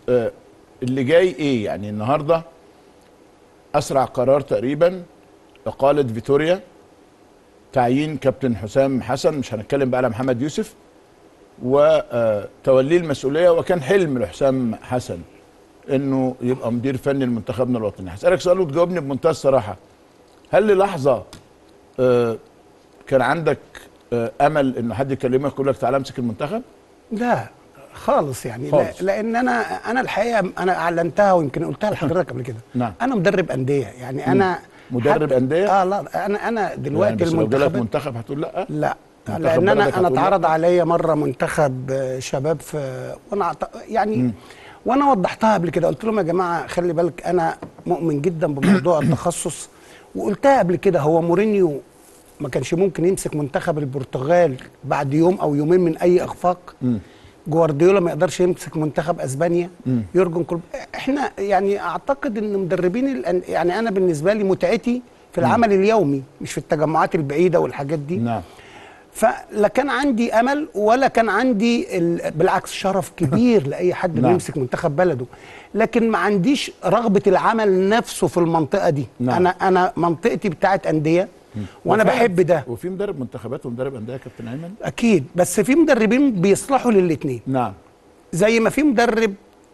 آه، اللي جاي ايه يعني النهارده اسرع قرار تقريبا اقاله فيتوريا تعيين كابتن حسام حسن مش هنتكلم بقى على محمد يوسف وتوليه المسؤوليه وكان حلم لحسام حسن انه يبقى مدير فني لمنتخبنا الوطني هسالك سؤال وتجاوبني بمنتهى الصراحه هل للحظه آه، كان عندك آه، امل انه حد يكلمك يقول لك تعالى امسك المنتخب لا خالص يعني خالص. لا لان انا انا الحقيقه انا اعلنتها ويمكن قلتها لحضرتك قبل كده نعم. انا مدرب انديه يعني انا مدرب حتى- أندية؟ اه لا انا انا يعني دلوقتي بس لو جالك المنتخب منتخب هتقول لا لا منتخب لان بلدك انا انا هتقول لا؟ اتعرض عليا مره منتخب آه، شباب في وانا أعت- يعني وانا وضحتها قبل كده قلت لهم يا جماعه خلي بالك انا مؤمن جدا بموضوع التخصص وقلتها قبل كده هو مورينيو ما كانش ممكن يمسك منتخب البرتغال بعد يوم او يومين من اي اخفاق جوارديولا ما يقدرش يمسك منتخب اسبانيا يورجن كلوب احنا يعني اعتقد ان مدربين الأن- يعني انا بالنسبه لي متعتي في العمل اليومي مش في التجمعات البعيده والحاجات دي نعم فلا كان عندي امل ولا كان عندي ال... بالعكس شرف كبير لاي حد انه نعم. يمسك منتخب بلده لكن ما عنديش رغبه العمل نفسه في المنطقه دي نعم. انا انا منطقتي بتاعت انديه وانا وفعلا بحب ده وفي مدرب منتخبات ومدرب انديه يا كابتن ايمن اكيد بس في مدربين بيصلحوا للاثنين نعم زي ما في مدرب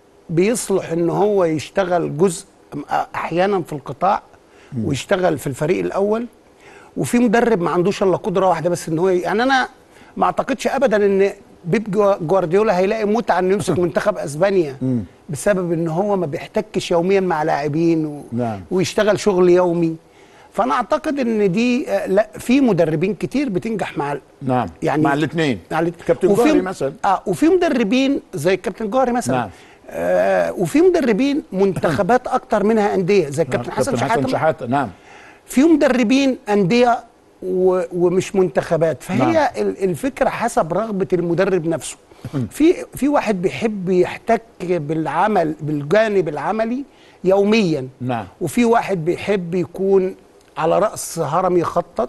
بيصلح ان هو يشتغل جزء احيانا في القطاع ويشتغل في الفريق الاول وفي مدرب ما عندوش الا قدره واحده بس ان هو ي- يعني انا ما اعتقدش ابدا ان بيب جوا- جوارديولا هيلاقي متعه انه يمسك منتخب اسبانيا بسبب ان هو ما بيحتكش يوميا مع لاعبين و... نعم. ويشتغل شغل يومي فانا اعتقد ان دي آه، لا في مدربين كتير بتنجح مع ال- نعم يعني مع الاثنين مع الات- كابتن وفي- جوهري مثلا اه وفي مدربين زي الكابتن جوهري مثلا نعم. آه وفي مدربين منتخبات اكتر منها انديه زي الكابتن حسن كابتن حسن شحاته شحاته نعم في مدربين انديه و... ومش منتخبات فهي نعم. نعم. الفكره حسب رغبه المدرب نفسه في في واحد بيحب يحتك بالعمل بالجانب العملي يوميا نعم. وفي واحد بيحب يكون على راس هرم يخطط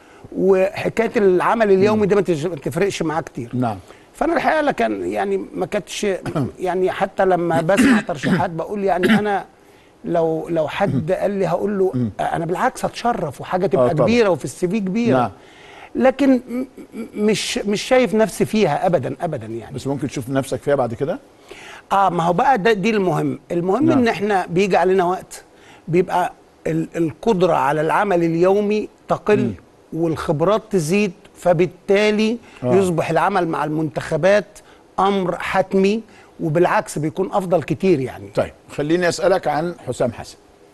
وحكايه العمل اليومي ده ما تج- ما تفرقش معاه كتير نعم فانا الحقيقه لا كان يعني ما كانتش يعني حتى لما بسمع ترشيحات بقول يعني انا لو لو حد قال لي هقول له انا بالعكس هتشرف وحاجه تبقى طبعا. كبيره وفي السي في كبيره نعم. لكن م- م- مش مش شايف نفسي فيها ابدا ابدا يعني بس ممكن تشوف نفسك فيها بعد كده اه ما هو بقى ده دي المهم المهم نعم. ان احنا بيجي علينا وقت بيبقى ال القدره على العمل اليومي تقل والخبرات تزيد فبالتالي آه. يصبح العمل مع المنتخبات امر حتمي وبالعكس بيكون افضل كتير يعني طيب خليني اسالك عن حسام حسن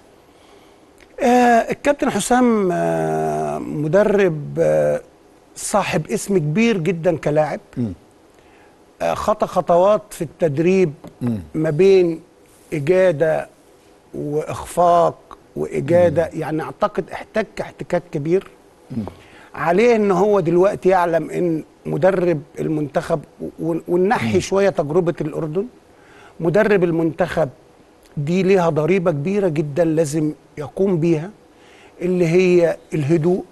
آه الكابتن حسام آه مدرب آه صاحب اسم كبير جدا كلاعب آه خطى خطوات في التدريب ما بين إجادة وإخفاق وإجادة يعني أعتقد احتك احتكاك كبير عليه ان هو دلوقتي يعلم ان مدرب المنتخب و- وننحي شويه تجربه الاردن مدرب المنتخب دي ليها ضريبه كبيره جدا لازم يقوم بيها اللي هي الهدوء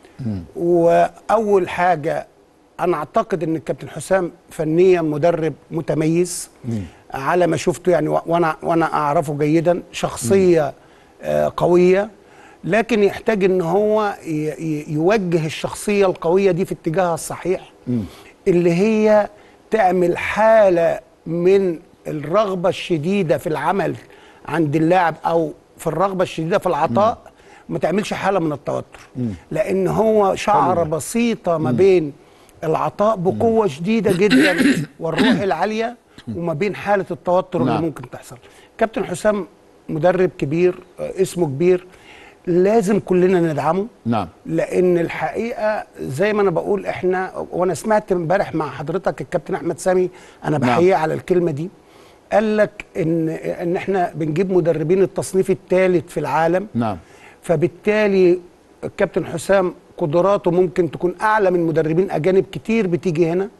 واول حاجه انا اعتقد ان الكابتن حسام فنيا مدرب متميز على ما شفته يعني و- وانا وانا اعرفه جيدا شخصيه آه، قويه لكن يحتاج ان هو ي- ي- يوجه الشخصيه القويه دي في اتجاهها الصحيح اللي هي تعمل حاله من الرغبه الشديده في العمل عند اللاعب او في الرغبه الشديده في العطاء ما تعملش حاله من التوتر لان هو شعره بسيطه ما بين العطاء بقوه شديده جدا والروح العاليه وما بين حاله التوتر اللي نعم. ممكن تحصل كابتن حسام مدرب كبير آه، اسمه كبير لازم كلنا ندعمه نعم لان الحقيقه زي ما انا بقول احنا وانا سمعت امبارح مع حضرتك الكابتن احمد سامي انا نعم. بحييه على الكلمه دي قال لك ان ان احنا بنجيب مدربين التصنيف الثالث في العالم نعم فبالتالي الكابتن حسام قدراته ممكن تكون اعلى من مدربين اجانب كتير بتيجي هنا